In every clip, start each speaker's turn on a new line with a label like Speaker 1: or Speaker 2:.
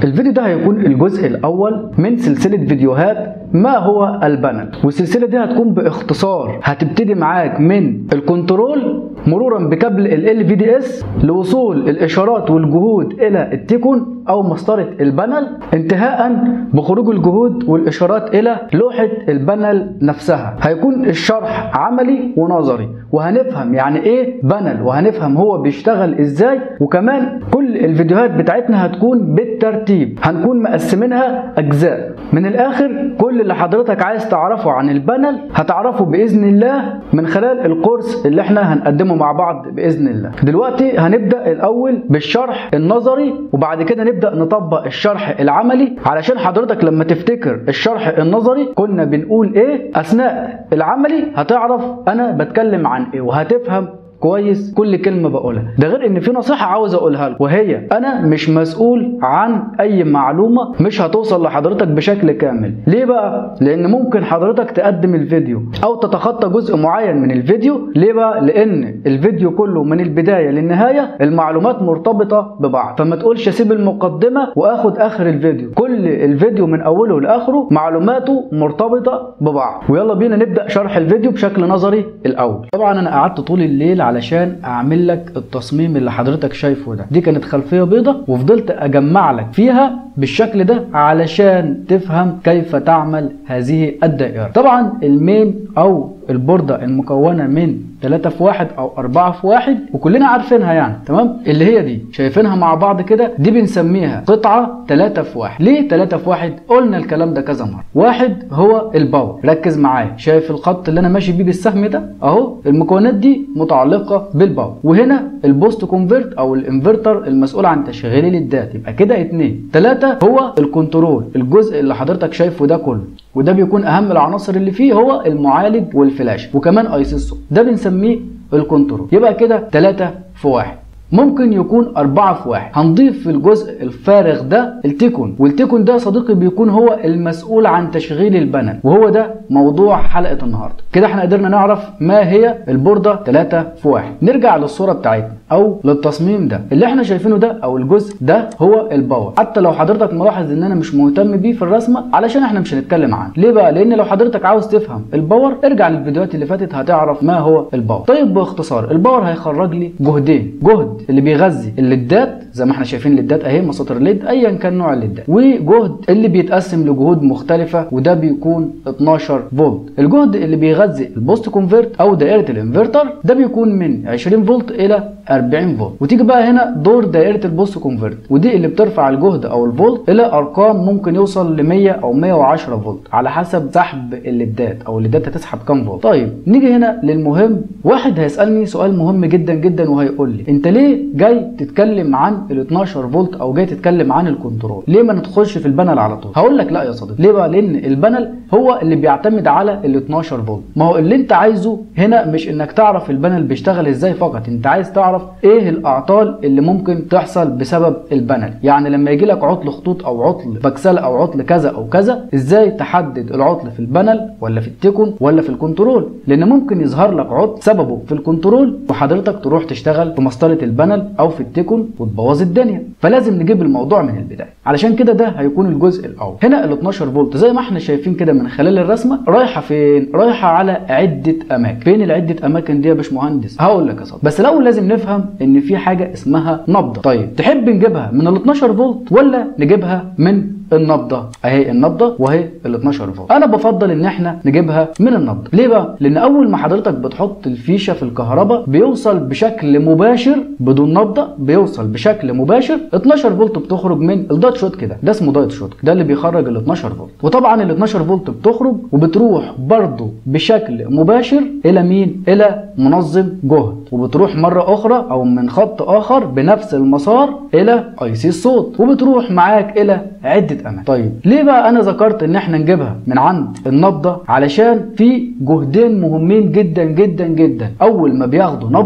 Speaker 1: الفيديو ده هيكون الجزء الاول من سلسله فيديوهات ما هو البانل والسلسله دي هتكون باختصار هتبتدي معاك من الكنترول مرورا بكابل ال في دي اس لوصول الاشارات والجهود الى التيكون او مسطره البانل انتهاء بخروج الجهود والاشارات الى لوحه البانل نفسها هيكون الشرح عملي ونظري وهنفهم يعني ايه بانل وهنفهم هو بيشتغل ازاي وكمان كل الفيديوهات بتاعتنا هتكون بالترتيب هنكون مقسمينها اجزاء من الاخر كل اللي حضرتك عايز تعرفه عن البانل هتعرفه باذن الله من خلال الكورس اللي احنا هنقدمه مع بعض باذن الله دلوقتي هنبدا الاول بالشرح النظري وبعد كده نبدا نطبق الشرح العملي علشان حضرتك لما تفتكر الشرح النظري كنا بنقول ايه اثناء العملي هتعرف انا بتكلم عن ايه وهتفهم كويس كل كلمة بقولها ده غير ان في نصيحة عاوز اقولها لك وهي انا مش مسؤول عن اي معلومة مش هتوصل لحضرتك بشكل كامل ليه بقى لان ممكن حضرتك تقدم الفيديو او تتخطى جزء معين من الفيديو ليه بقى لان الفيديو كله من البداية للنهاية المعلومات مرتبطة ببعض فما تقولش اسيب المقدمة واخد اخر الفيديو كل الفيديو من اوله لاخره معلوماته مرتبطة ببعض ويلا بينا نبدأ شرح الفيديو بشكل نظري الاول طبعا انا قعدت طول الليل علشان اعمل لك التصميم اللي حضرتك شايفه ده دي كانت خلفيه بيضة وفضلت اجمع لك فيها بالشكل ده علشان تفهم كيف تعمل هذه الدائره طبعا المين او البوردة المكونة من 3 في 1 او 4 في 1 وكلنا عارفينها يعني تمام اللي هي دي شايفينها مع بعض كده دي بنسميها قطعة 3 في 1 ليه 3 في 1 قلنا الكلام ده كذا مرة واحد هو الباور ركز معايا شايف الخط اللي انا ماشي بيه بالسهم ده اهو المكونات دي متعلقة بالباور وهنا البوست كونفرت او الانفرتر المسؤول عن تشغيل الليدات يبقى كده اتنين تلاتة هو الكنترول الجزء اللي حضرتك شايفه ده كله وده بيكون اهم العناصر اللي فيه هو المعالج والفلاش وكمان اي سي ده بنسميه الكنترول يبقى كده 3 في 1 ممكن يكون أربعة في واحد هنضيف في الجزء الفارغ ده التيكون والتيكون ده صديقي بيكون هو المسؤول عن تشغيل البانل وهو ده موضوع حلقة النهاردة كده احنا قدرنا نعرف ما هي البوردة 3 في واحد نرجع للصورة بتاعتنا او للتصميم ده اللي احنا شايفينه ده او الجزء ده هو الباور حتى لو حضرتك ملاحظ ان انا مش مهتم بيه في الرسمة علشان احنا مش هنتكلم عنه ليه بقى لان لو حضرتك عاوز تفهم الباور ارجع للفيديوهات اللي فاتت هتعرف ما هو الباور طيب باختصار الباور هيخرج لي جهدين جهد اللي بيغذي الليدات زي ما احنا شايفين الليدات اهي مساطر الليد ايا كان نوع الليدات وجهد اللي بيتقسم لجهود مختلفه وده بيكون 12 فولت الجهد اللي بيغذي البوست كونفرت او دائره الانفرتر ده بيكون من 20 فولت الى 40 فولت وتيجي بقى هنا دور دائره البوست كونفرت ودي اللي بترفع الجهد او الفولت الى ارقام ممكن يوصل ل 100 او 110 فولت على حسب سحب الليدات او الليدات هتسحب كام فولت طيب نيجي هنا للمهم واحد هيسالني سؤال مهم جدا جدا وهيقول لي انت ليه جاي تتكلم عن ال 12 فولت او جاي تتكلم عن الكنترول ليه ما ندخلش في البانل على طول هقول لك لا يا صديقي ليه بقى لان البانل هو اللي بيعتمد على ال 12 فولت ما هو اللي انت عايزه هنا مش انك تعرف البانل بيشتغل ازاي فقط انت عايز تعرف ايه الاعطال اللي ممكن تحصل بسبب البانل يعني لما يجي لك عطل خطوط او عطل بكسله او عطل كذا او كذا ازاي تحدد العطل في البانل ولا في التيكون ولا في الكنترول لان ممكن يظهر لك عطل سببه في الكنترول وحضرتك تروح تشتغل في مسطره البانل او في التيكون وتبوظ الدنيا فلازم نجيب الموضوع من البدايه علشان كده ده هيكون الجزء الاول هنا ال 12 فولت زي ما احنا شايفين كده من خلال الرسمه رايحه فين رايحه على عده اماكن فين العده اماكن دي يا باشمهندس هقول لك يا صاحبي بس الاول لازم نفهم ان في حاجه اسمها نبضه طيب تحب نجيبها من ال 12 فولت ولا نجيبها من النبضه اهي النبضه وهي ال 12 فولت انا بفضل ان احنا نجيبها من النبضه ليه بقى لان اول ما حضرتك بتحط الفيشه في الكهرباء بيوصل بشكل مباشر بدون نبضه بيوصل بشكل مباشر 12 فولت بتخرج من الدايت شوت كده ده اسمه دايت شوت ده اللي بيخرج ال 12 فولت وطبعا ال 12 فولت بتخرج وبتروح برضه بشكل مباشر الى مين الى منظم جهد وبتروح مره اخرى او من خط اخر بنفس المسار الى اي سي الصوت وبتروح معاك الى عده اماكن طيب ليه بقى انا ذكرت ان احنا نجيبها من عند النبضه علشان في جهدين مهمين جدا جدا جدا اول ما بياخدوا نبضه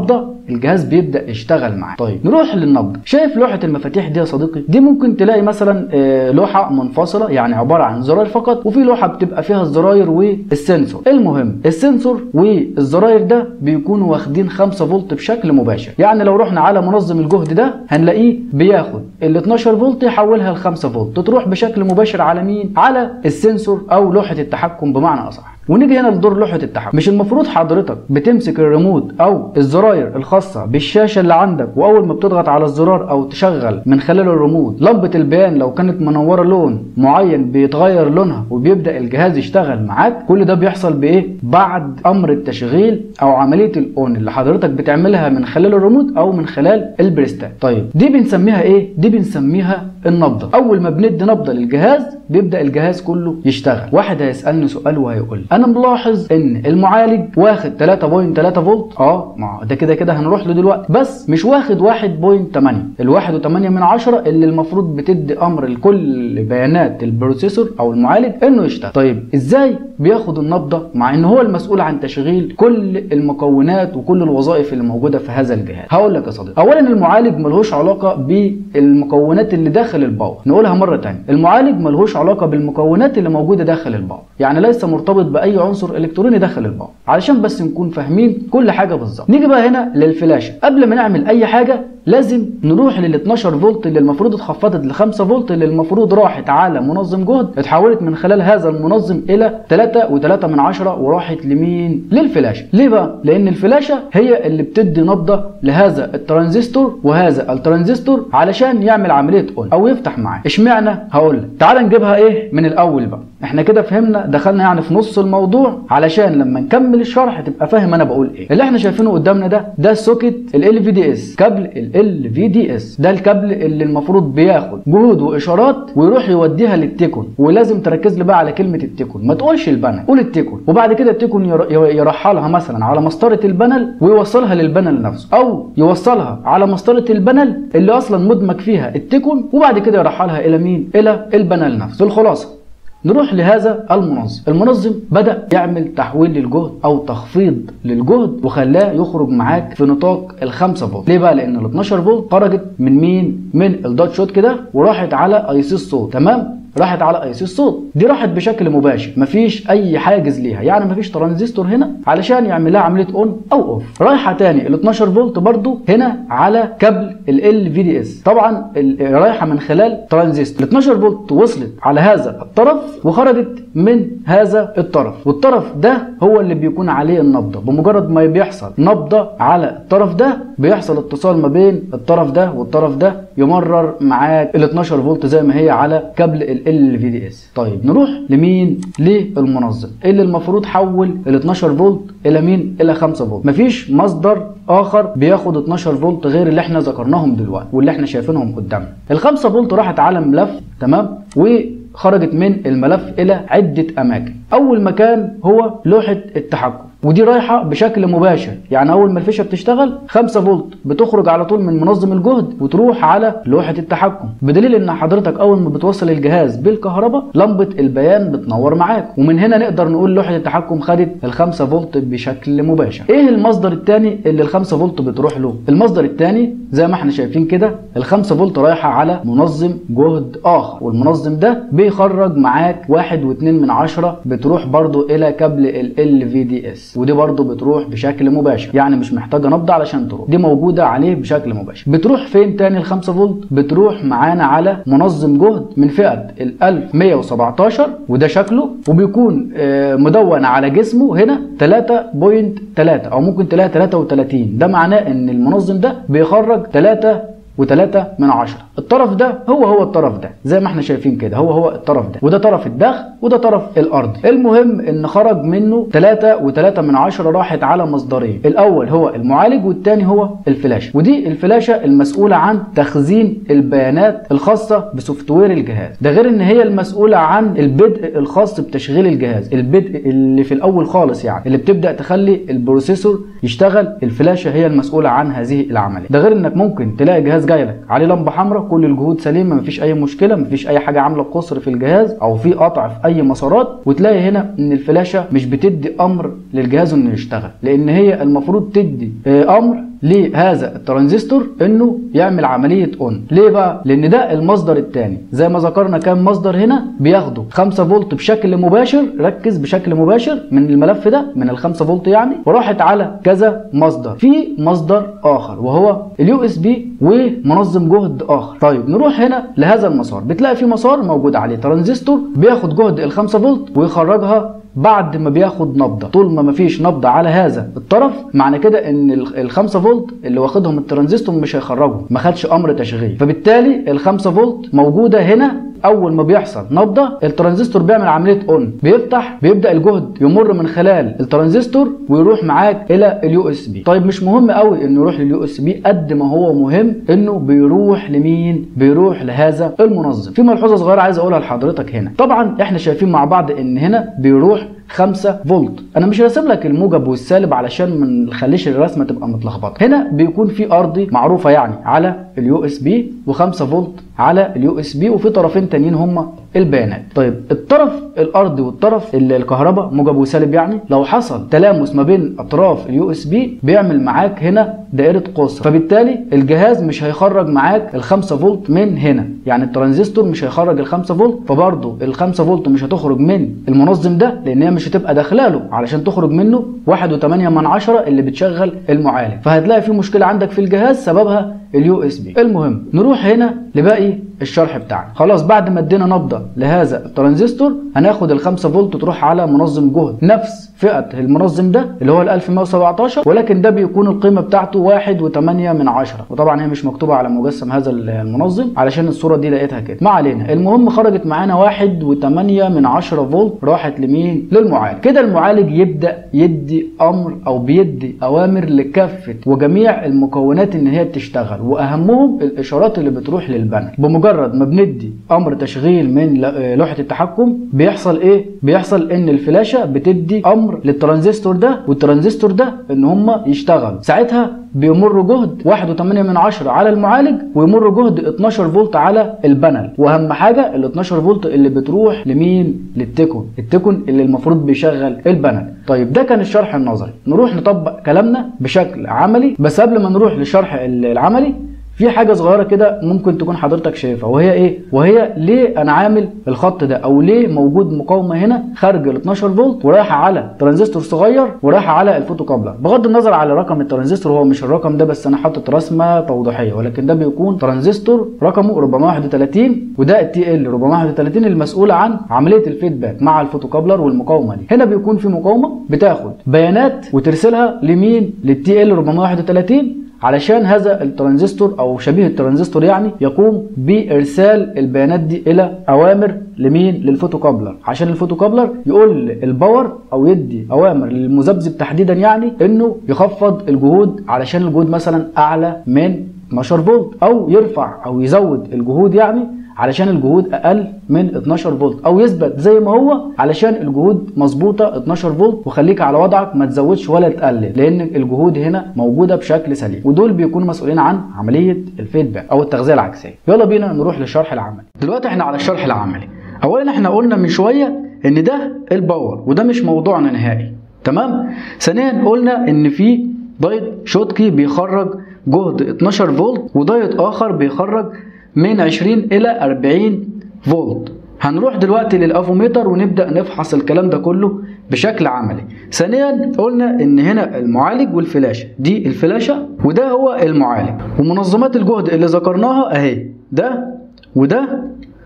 Speaker 1: الجهاز بيبدا يشتغل معاك طيب نروح للنبض شايف لوحه المفاتيح دي يا صديقي دي ممكن تلاقي مثلا آه، لوحه منفصله يعني عباره عن زراير فقط وفي لوحه بتبقى فيها الزراير والسنسور المهم السنسور والزراير ده بيكونوا واخدين 5 فولت بشكل مباشر يعني لو رحنا على منظم الجهد ده هنلاقيه بياخد ال 12 فولت يحولها ل 5 فولت تروح بشكل مباشر على مين على السنسور او لوحه التحكم بمعنى اصح ونيجي هنا لدور لوحه التحكم مش المفروض حضرتك بتمسك الريموت او الزراير الخاصه بالشاشه اللي عندك واول ما بتضغط على الزرار او تشغل من خلال الريموت لمبه البيان لو كانت منوره لون معين بيتغير لونها وبيبدا الجهاز يشتغل معاك كل ده بيحصل بايه بعد امر التشغيل او عمليه الاون اللي حضرتك بتعملها من خلال الريموت او من خلال البريستات طيب دي بنسميها ايه دي بنسميها النبضه اول ما بندي نبضه للجهاز بيبدا الجهاز كله يشتغل واحد هيسالني سؤال وهيقول لي انا ملاحظ ان المعالج واخد 3.3 فولت اه ما ده كده كده هنروح له دلوقتي بس مش واخد 1.8 ال 1.8 من 10 اللي المفروض بتدي امر لكل بيانات البروسيسور او المعالج انه يشتغل طيب ازاي بياخد النبضه مع ان هو المسؤول عن تشغيل كل المكونات وكل الوظائف اللي موجوده في هذا الجهاز هقول لك يا صديقي اولا المعالج ملهوش علاقه بالمكونات اللي داخل الباور نقولها مره ثانيه المعالج ملهوش علاقه بالمكونات اللي موجوده داخل الباور يعني ليس مرتبط باي عنصر الكتروني داخل الباور علشان بس نكون فاهمين كل حاجه بالظبط نيجي بقى هنا للفلاشه قبل ما نعمل اي حاجه لازم نروح لل 12 فولت اللي المفروض اتخفضت ل 5 فولت اللي المفروض راحت على منظم جهد اتحولت من خلال هذا المنظم الى 3 و3 من 10 وراحت لمين للفلاشه ليه بقى لان الفلاشه هي اللي بتدي نبضه لهذا الترانزستور وهذا الترانزستور علشان يعمل عمليه اون او يفتح معاه اشمعنى هقول لك تعال نجيبها ايه من الاول بقى احنا كده فهمنا دخلنا يعني في نص الموضوع علشان لما نكمل الشرح تبقى فاهم انا بقول ايه اللي احنا شايفينه قدامنا ده ده السوكت ال في دي اس كابل ال في دي اس ده الكابل اللي المفروض بياخد جهود واشارات ويروح يوديها للتيكون ولازم تركز لي بقى على كلمه التيكون ما تقولش البانل قول التيكون وبعد كده التيكون ير- ير- يرحلها مثلا على مسطره البانل ويوصلها للبانل نفسه او يوصلها على مسطره البانل اللي اصلا مدمج فيها التيكون وبعد كده يرحلها الى مين الى البانل نفسه الخلاصه نروح لهذا المنظم المنظم بدأ يعمل تحويل للجهد أو تخفيض للجهد وخلاه يخرج معاك في نطاق ال 5 فولت ليه بقى لأن ال 12 فولت خرجت من مين من الدوت شوت كده وراحت على اي سي الصوت تمام راحت على اي سي الصوت دي راحت بشكل مباشر مفيش اي حاجز ليها يعني مفيش ترانزستور هنا علشان يعمل لها عمليه اون او اوف رايحه تاني ال 12 فولت برضو هنا على كابل ال في دي اس طبعا ال- رايحه من خلال ترانزستور ال 12 فولت وصلت على هذا الطرف وخرجت من هذا الطرف والطرف ده هو اللي بيكون عليه النبضه بمجرد ما بيحصل نبضه على الطرف ده بيحصل اتصال ما بين الطرف ده والطرف ده يمرر معاك ال 12 فولت زي ما هي على كابل ال في دي اس طيب نروح لمين للمنظم اللي المفروض حول ال 12 فولت الى مين الى 5 فولت مفيش مصدر اخر بياخد 12 فولت غير اللي احنا ذكرناهم دلوقتي واللي احنا شايفينهم قدامنا ال 5 فولت راحت على ملف تمام وخرجت من الملف الى عده اماكن اول مكان هو لوحه التحكم ودي رايحه بشكل مباشر يعني اول ما الفيشه بتشتغل 5 فولت بتخرج على طول من منظم الجهد وتروح على لوحه التحكم بدليل ان حضرتك اول ما بتوصل الجهاز بالكهرباء لمبه البيان بتنور معاك ومن هنا نقدر نقول لوحه التحكم خدت ال 5 فولت بشكل مباشر ايه المصدر الثاني اللي ال 5 فولت بتروح له المصدر الثاني زي ما احنا شايفين كده ال 5 فولت رايحه على منظم جهد اخر والمنظم ده بيخرج معاك 1.2 من عشرة بتروح برضو الى كابل ال في دي اس ودي برضو بتروح بشكل مباشر يعني مش محتاجه نبض علشان تروح دي موجوده عليه بشكل مباشر بتروح فين تاني ال 5 فولت بتروح معانا على منظم جهد من فئه ال 1117 وده شكله وبيكون آه، مدون على جسمه هنا 3.3 او ممكن تلاقي 33 ده معناه ان المنظم ده بيخرج 3 وتلاتة من عشرة الطرف ده هو هو الطرف ده زي ما احنا شايفين كده هو هو الطرف ده وده طرف الداخل وده طرف الارض المهم ان خرج منه تلاتة وتلاتة من عشرة راحت على مصدرين الاول هو المعالج والتاني هو الفلاشة ودي الفلاشة المسؤولة عن تخزين البيانات الخاصة بسوفت وير الجهاز ده غير ان هي المسؤولة عن البدء الخاص بتشغيل الجهاز البدء اللي في الاول خالص يعني اللي بتبدأ تخلي البروسيسور يشتغل الفلاشة هي المسؤولة عن هذه العملية ده غير انك ممكن تلاقي جهاز جاي لك عليه لمبه حمراء كل الجهود سليمه مفيش اي مشكله مفيش اي حاجه عامله قصر في الجهاز او في قطع في اي مسارات وتلاقي هنا ان الفلاشه مش بتدي امر للجهاز انه يشتغل لان هي المفروض تدي آه، امر لهذا الترانزستور انه يعمل عمليه اون ليه بقى لان ده المصدر الثاني زي ما ذكرنا كام مصدر هنا بياخدوا 5 فولت بشكل مباشر ركز بشكل مباشر من الملف ده من ال 5 فولت يعني وراحت على كذا مصدر في مصدر اخر وهو اليو اس بي ومنظم جهد اخر طيب نروح هنا لهذا المسار بتلاقي في مسار موجود عليه ترانزستور بياخد جهد ال 5 فولت ويخرجها بعد ما بياخد نبضه طول ما مفيش نبضه على هذا الطرف معنى كده ان ال 5 فولت اللي واخدهم الترانزستور مش هيخرجهم ما خدش امر تشغيل فبالتالي ال 5 فولت موجوده هنا اول ما بيحصل نبضه الترانزستور بيعمل عمليه اون بيفتح بيبدا الجهد يمر من خلال الترانزستور ويروح معاك الى اليو اس بي طيب مش مهم قوي انه يروح لليو اس بي قد ما هو مهم انه بيروح لمين بيروح لهذا المنظم في ملحوظه صغيره عايز اقولها لحضرتك هنا طبعا احنا شايفين مع بعض ان هنا بيروح 5 فولت انا مش راسم لك الموجب والسالب علشان ما نخليش الرسمه تبقى متلخبطه هنا بيكون في ارضي معروفه يعني على اليو اس بي و5 فولت على اليو اس بي وفي طرفين تانيين هما البيانات طيب الطرف الارضي والطرف الكهرباء موجب وسالب يعني لو حصل تلامس ما بين اطراف اليو اس بي بيعمل معاك هنا دائره قصر فبالتالي الجهاز مش هيخرج معاك ال 5 فولت من هنا يعني الترانزستور مش هيخرج ال 5 فولت فبرضه ال 5 فولت مش هتخرج من المنظم ده لان هي مش هتبقى داخلاله علشان تخرج منه 1.8 من عشرة اللي بتشغل المعالج فهتلاقي في مشكله عندك في الجهاز سببها اليو اس بي المهم نروح هنا لباقي الشرح بتاعنا خلاص بعد ما ادينا نبضه لهذا الترانزستور هناخد ال 5 فولت تروح على منظم جهد نفس فئه المنظم ده اللي هو ال 1117 ولكن ده بيكون القيمه بتاعته 1.8 من عشرة وطبعا هي مش مكتوبه على مجسم هذا المنظم علشان الصوره دي لقيتها كده ما علينا المهم خرجت معانا 1.8 من عشرة فولت راحت لمين للمعالج كده المعالج يبدا يدي امر او بيدي اوامر لكافه وجميع المكونات ان هي تشتغل واهمهم الاشارات اللي بتروح للبنك بمجرد ما بندي امر تشغيل من لوحه التحكم بيحصل ايه بيحصل ان الفلاشه بتدي امر للترانزستور ده والترانزستور ده ان هم يشتغلوا ساعتها بيمر جهد 1.8 من عشرة على المعالج ويمر جهد 12 فولت على البانل واهم حاجه ال 12 فولت اللي بتروح لمين للتكون التكون اللي المفروض بيشغل البانل طيب ده كان الشرح النظري نروح نطبق كلامنا بشكل عملي بس قبل ما نروح للشرح العملي في حاجه صغيره كده ممكن تكون حضرتك شايفها وهي ايه وهي ليه انا عامل الخط ده او ليه موجود مقاومه هنا خارج ال 12 فولت ورايحه على ترانزستور صغير ورايحه على الفوتو كابلر بغض النظر على رقم الترانزستور هو مش الرقم ده بس انا حاطط رسمه توضيحيه ولكن ده بيكون ترانزستور رقمه 431 وده التي ال 431 المسؤول عن عمليه الفيدباك مع الفوتو كابلر والمقاومه دي هنا بيكون في مقاومه بتاخد بيانات وترسلها لمين للتي ال 431 علشان هذا الترانزستور او شبيه الترانزستور يعني يقوم بارسال البيانات دي الى اوامر لمين للفوتو كابلر عشان الفوتو كابلر يقول الباور او يدي اوامر للمذبذب تحديدا يعني انه يخفض الجهود علشان الجهود مثلا اعلى من 12 فولت او يرفع او يزود الجهود يعني علشان الجهود اقل من 12 فولت او يثبت زي ما هو علشان الجهود مظبوطه 12 فولت وخليك على وضعك ما تزودش ولا تقلل لان الجهود هنا موجوده بشكل سليم ودول بيكونوا مسؤولين عن عمليه الفيدباك او التغذيه العكسيه يلا بينا نروح للشرح العملي دلوقتي احنا على الشرح العملي اولا احنا قلنا من شويه ان ده الباور وده مش موضوعنا نهائي تمام ثانيا قلنا ان في دايت شوتكي بيخرج جهد 12 فولت ودايت اخر بيخرج من 20 الى 40 فولت هنروح دلوقتي للافوميتر ونبدا نفحص الكلام ده كله بشكل عملي ثانيا قلنا ان هنا المعالج والفلاشه دي الفلاشه وده هو المعالج ومنظمات الجهد اللي ذكرناها اهي ده وده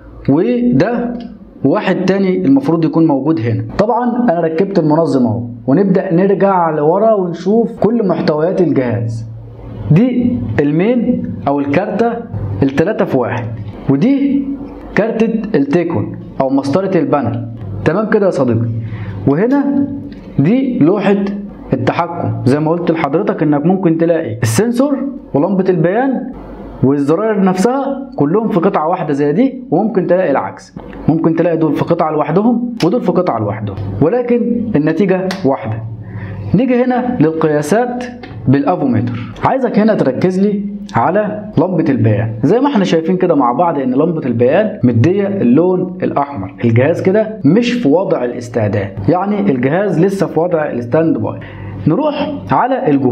Speaker 1: وده وواحد تاني المفروض يكون موجود هنا طبعا انا ركبت المنظم اهو ونبدا نرجع لورا ونشوف كل محتويات الجهاز دي المين او الكارتة التلاتة في واحد ودي كارتة التيكون او مسطرة البانل تمام كده يا صديقي وهنا دي لوحة التحكم زي ما قلت لحضرتك انك ممكن تلاقي السنسور ولمبة البيان والزراير نفسها كلهم في قطعة واحدة زي دي وممكن تلاقي العكس ممكن تلاقي دول في قطعة لوحدهم ودول في قطعة لوحدهم ولكن النتيجة واحدة نيجي هنا للقياسات بالافومتر عايزك هنا تركز لي على لمبة البيان زي ما احنا شايفين كده مع بعض ان لمبة البيان مدية اللون الاحمر الجهاز كده مش في وضع الاستعداد يعني الجهاز لسه في وضع الستاند باي نروح على الجهود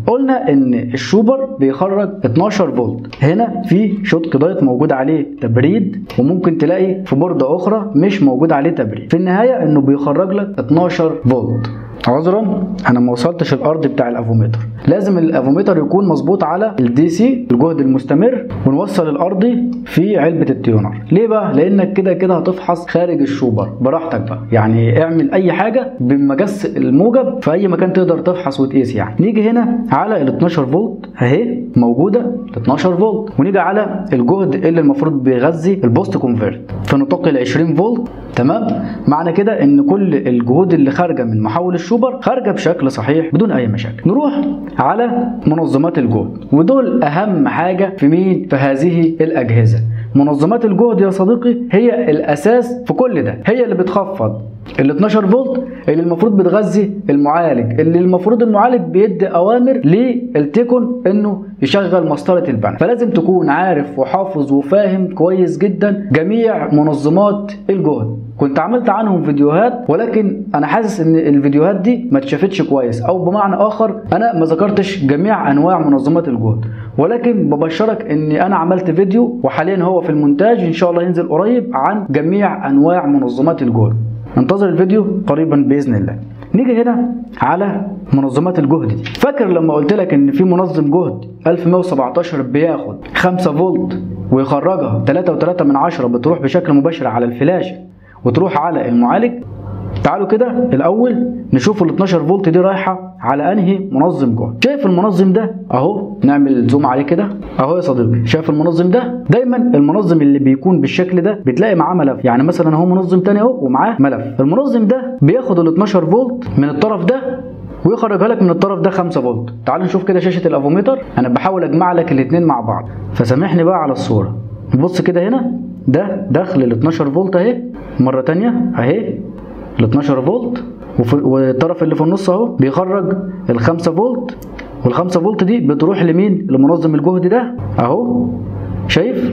Speaker 1: قلنا ان الشوبر بيخرج 12 فولت هنا في شوت دايت موجود عليه تبريد وممكن تلاقي في بوردة اخرى مش موجود عليه تبريد في النهاية انه بيخرج لك 12 فولت عذرا انا ما وصلتش الارض بتاع الافوميتر لازم الافوميتر يكون مظبوط على الدي سي الجهد المستمر ونوصل الارضي في علبه التيونر ليه بقى لانك كده كده هتفحص خارج الشوبر براحتك بقى يعني اعمل اي حاجه بمجس الموجب في اي مكان تقدر تفحص وتقيس يعني نيجي هنا على ال 12 فولت اهي موجوده 12 فولت ونيجي على الجهد اللي المفروض بيغذي البوست كونفرت في نطاق ال 20 فولت تمام معنى كده ان كل الجهود اللي خارجه من محول الشوبر خارجه بشكل صحيح بدون اي مشاكل نروح على منظمات الجهد ودول اهم حاجه في مين في هذه الاجهزه منظمات الجهد يا صديقي هي الاساس في كل ده هي اللي بتخفض ال 12 فولت اللي المفروض بتغذي المعالج اللي المفروض المعالج بيدي اوامر للتيكون انه يشغل مسطره البنك فلازم تكون عارف وحافظ وفاهم كويس جدا جميع منظمات الجهد كنت عملت عنهم فيديوهات ولكن انا حاسس ان الفيديوهات دي ما اتشافتش كويس او بمعنى اخر انا ما ذكرتش جميع انواع منظمات الجهد ولكن ببشرك اني انا عملت فيديو وحاليا هو في المونتاج ان شاء الله ينزل قريب عن جميع انواع منظمات الجهد انتظر الفيديو قريبا باذن الله نيجي هنا على منظمات الجهد دي فاكر لما قلت لك ان في منظم جهد 1117 بياخد 5 فولت ويخرجها 3.3 من 10 بتروح بشكل مباشر على الفلاشه وتروح على المعالج تعالوا كده الاول نشوف ال 12 فولت دي رايحه على انهي منظم جهد شايف المنظم ده اهو نعمل زوم عليه كده اهو يا صديقي شايف المنظم ده دايما المنظم اللي بيكون بالشكل ده بتلاقي معاه ملف يعني مثلا اهو منظم تاني اهو ومعاه ملف المنظم ده بياخد ال 12 فولت من الطرف ده ويخرجها لك من الطرف ده 5 فولت تعال نشوف كده شاشه الافوميتر انا بحاول اجمع لك الاثنين مع بعض فسامحني بقى على الصوره بص كده هنا ده دخل ال 12 فولت اهي مره تانية اهي ال 12 فولت والطرف اللي في النص اهو بيخرج ال 5 فولت وال 5 فولت دي بتروح لمين لمنظم الجهد ده اهو شايف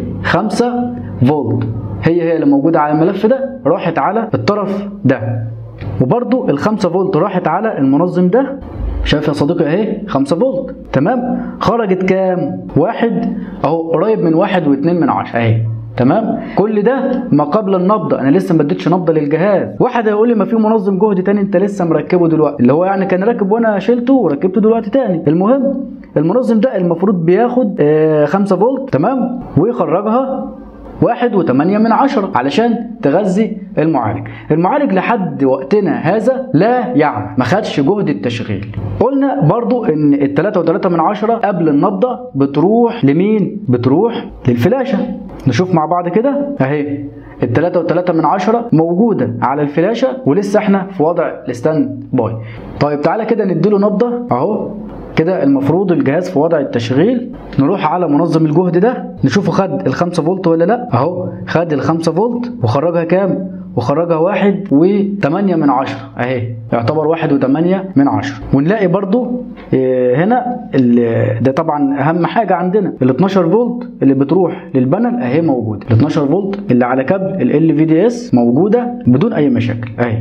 Speaker 1: 5 فولت هي هي اللي موجوده على الملف ده راحت على الطرف ده وبرده ال 5 فولت راحت على المنظم ده شايف يا صديقي اهي 5 فولت تمام خرجت كام واحد اهو قريب من واحد واتنين من عشرة اهي تمام كل ده ما قبل النبضه انا لسه ما اديتش نبضه للجهاز واحد هيقول لي ما في منظم جهد تاني انت لسه مركبه دلوقتي اللي هو يعني كان راكب وانا شلته وركبته دلوقتي تاني المهم المنظم ده المفروض بياخد آه 5 فولت تمام ويخرجها واحد وثمانية من عشرة علشان تغذي المعالج المعالج لحد وقتنا هذا لا يعمل ما خدش جهد التشغيل قلنا برضو ان التلاتة وتلاتة من عشرة قبل النبضة بتروح لمين بتروح للفلاشة نشوف مع بعض كده اهي التلاتة وتلاتة من عشرة موجودة على الفلاشة ولسه احنا في وضع الستاند باي طيب تعالى كده نديله نبضة اهو كده المفروض الجهاز في وضع التشغيل نروح على منظم الجهد ده نشوفه خد ال 5 فولت ولا لا اهو خد ال 5 فولت وخرجها كام وخرجها واحد وتمانية من عشرة اهي يعتبر واحد وتمانية من عشرة ونلاقي برضو إيه هنا ده طبعا اهم حاجة عندنا ال 12 فولت اللي بتروح للبانل اهي موجودة ال 12 فولت اللي على كابل ال في دي اس موجودة بدون اي مشاكل اهي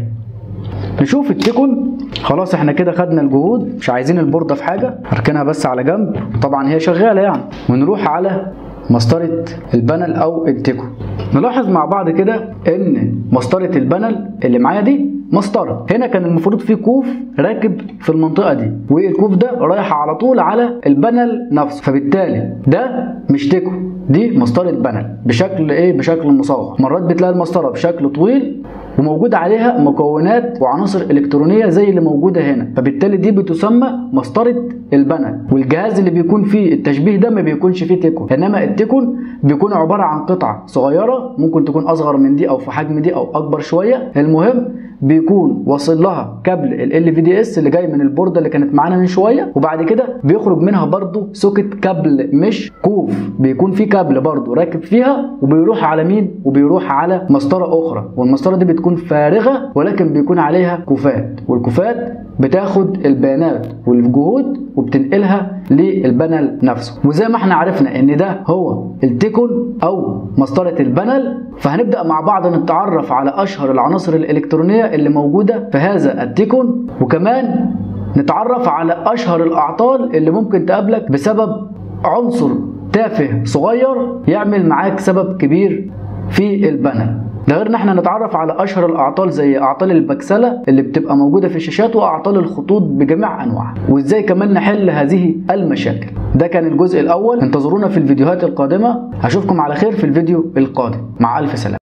Speaker 1: نشوف التيكون خلاص احنا كده خدنا الجهود مش عايزين البوردة في حاجة هركنها بس على جنب طبعا هي شغالة يعني ونروح على مسطرة البانل او التيكو نلاحظ مع بعض كده ان مسطرة البانل اللي معايا دي مسطرة هنا كان المفروض في كوف راكب في المنطقة دي والكوف ده رايح على طول على البانل نفسه فبالتالي ده مش تيكو دي مسطرة بانل بشكل ايه بشكل مصغر مرات بتلاقي المسطرة بشكل طويل وموجود عليها مكونات وعناصر الكترونيه زي اللي موجوده هنا فبالتالي دي بتسمى مسطره البانل والجهاز اللي بيكون فيه التشبيه ده ما بيكونش فيه تيكون انما التيكون بيكون عباره عن قطعه صغيره ممكن تكون اصغر من دي او في حجم دي او اكبر شويه المهم بيكون واصل لها كابل ال في دي اس اللي جاي من البورده اللي كانت معانا من شويه وبعد كده بيخرج منها برضو سوكت كابل مش كوف بيكون في كابل برضو راكب فيها وبيروح على مين وبيروح على مسطره اخرى والمسطره دي بتكون فارغه ولكن بيكون عليها كوفات والكوفات بتاخد البيانات والجهود وبتنقلها للبانل نفسه وزي ما احنا عرفنا ان ده هو التيكون او مسطره البانل فهنبدا مع بعض نتعرف على اشهر العناصر الالكترونيه اللي موجوده في هذا التيكون وكمان نتعرف على اشهر الاعطال اللي ممكن تقابلك بسبب عنصر تافه صغير يعمل معاك سبب كبير في البانل ده غير ان احنا نتعرف على اشهر الاعطال زي اعطال البكسله اللي بتبقى موجوده في الشاشات واعطال الخطوط بجميع انواعها وازاي كمان نحل هذه المشاكل ده كان الجزء الاول انتظرونا في الفيديوهات القادمه هشوفكم على خير في الفيديو القادم مع الف سلامه